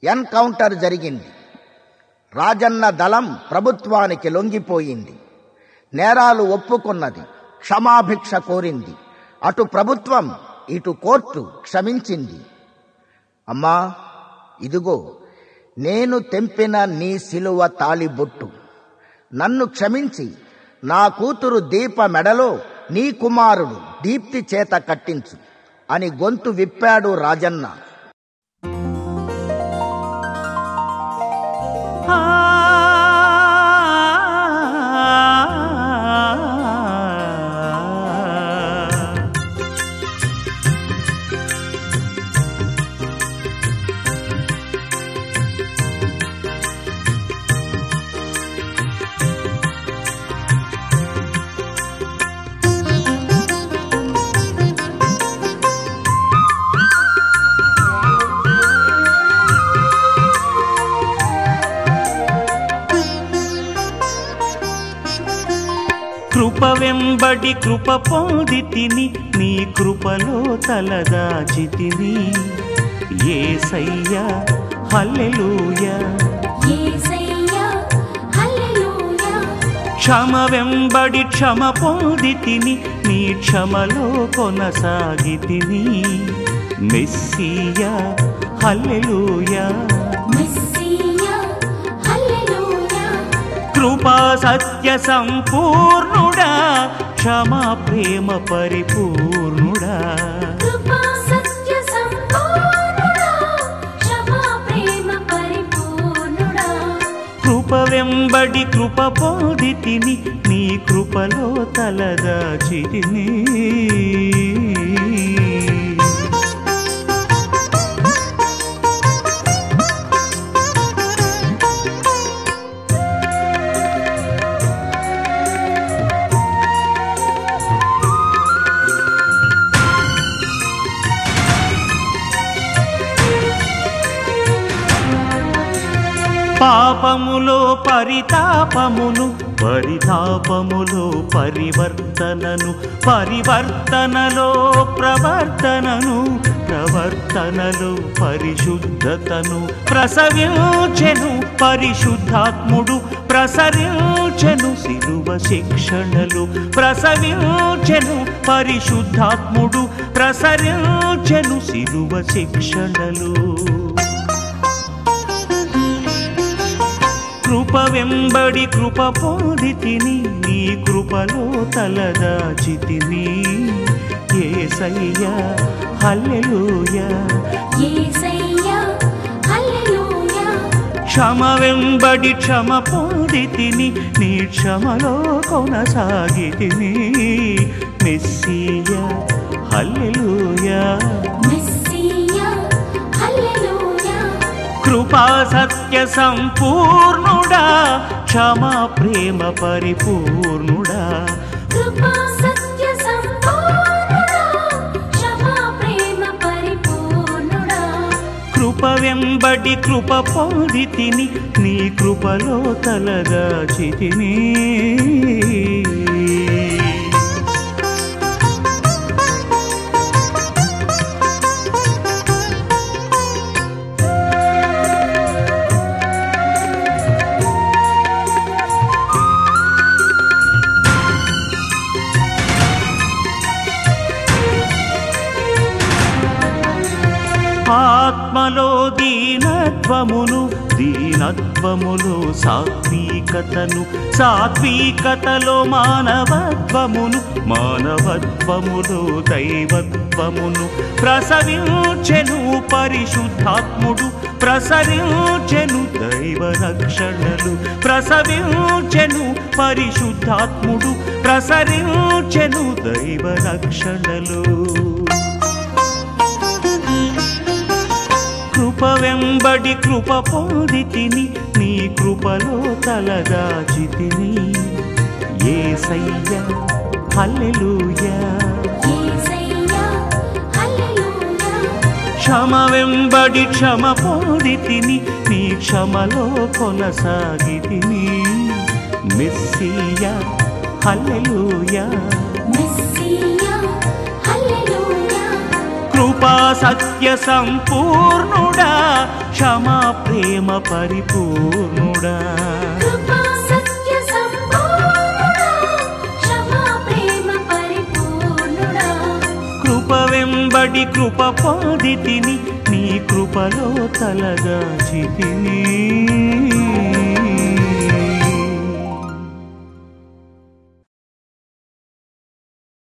encounter జరిగింది రాజన్న దళం ప్రభుత్వానికి లొంగిపోయింది నేరాలు ఒప్పుకున్నది క్షమాభిక్ష కోరింది అటు ప్రభుత్వం ఇటు కోర్టు క్షమించింది అమ్మా ఇదిగో నేను తెంపిన నీ సిలువ తాళిబొట్టు నన్ను క్షమించి నా కూతురు దీప మెడలో నీ కుమారుడు దీప్తి చేత కట్టించు అని గొంతు విప్పాడు రాజన్న కృప వెంబడి కృప పొంది తిని నీ కృపలో తలదాచితిని ఏసయ్యా హల్లెలూయా యేసయ్యా హల్లెలూయా క్షమ వెంబడి క్షమ పొంది తిని నీ క్షమలో కొనసాగి తిని మెస్సియా హల్లెలూయా మెస్సియా హల్లెలూయా కృపా సత్య సంపూర్ణుడా క్షమా ప్రేమ పరిపూర్ణుడా కృపా సత్య సంపూర్ణుడా క్షమా ప్రేమ పరిపూర్ణుడా కృప వెంబడి కృప పొంది తిని నీ కృపలో తలదాచి తిని పాపములో పరితాపమును పరితాపములో పరివర్తనను పరివర్తనలో ప్రవర్తనను ప్రవర్తనలో పరిశుద్ధతను ప్రసవించెను పరిశుద్ధాత్ముడు ప్రసరించెను శిలువ శిక్షణలు ప్రసవించెను పరిశుద్ధాత్ముడు ప్రసరించెను శిలువ శిక్షణలు కృప వెంబడి కృప పొంది తిని నీ కృపలో తలదాచి తిని ఏసయ్యా హల్లెలూయా యేసయ్యా హల్లెలూయా క్షమ వెంబడి క్షమ పొంది తిని నీ క్షమలో కొనసాగి తిని మెస్సియా హల్లెలూయా మెస్సియా హల్లెలూయా కృపా సత్య సంపూర్ణుడా క్షమా ప్రేమ పరిపూర్ణుడా కృపా సత్య సంపూర్ణుడా క్షమా ప్రేమ పరిపూర్ణుడా కృప వెంబడి కృప పొంది తిని నీ కృపలో తలదాచి తిని ఆత్మలో దీనత్వమును దీనత్వములో సాత్వికతను సాత్వికతలో మానవత్వమును మానవత్వములో దైవత్వమును ప్రసవించెను పరిశుద్ధాత్ముడు ప్రసరించెను దైవ రక్షణలు ప్రసవించెను పరిశుద్ధాత్ముడు ప్రసరించెను దైవ రక్షణలు కృప వెంబడి కృప పొంది తిని నీ కృపలో తలదాచి తిని ఏసయ్యా హల్లెలూయా యేసయ్యా హల్లెలూయా క్షమ వెంబడి క్షమ పొంది తిని నీ క్షమలో కొనసాగి తిని మెస్సియా హల్లెలూయా మెస్సియా హల్లెలూయా కృప కృపా సత్య సంపూర్ణుడా క్షమా ప్రేమ పరిపూర్ణుడా కృపా సత్య సంపూర్ణుడా క్షమా ప్రేమ పరిపూర్ణుడా కృప వెంబడి కృప పొందితిని నీ కృపలో తలదాచితిని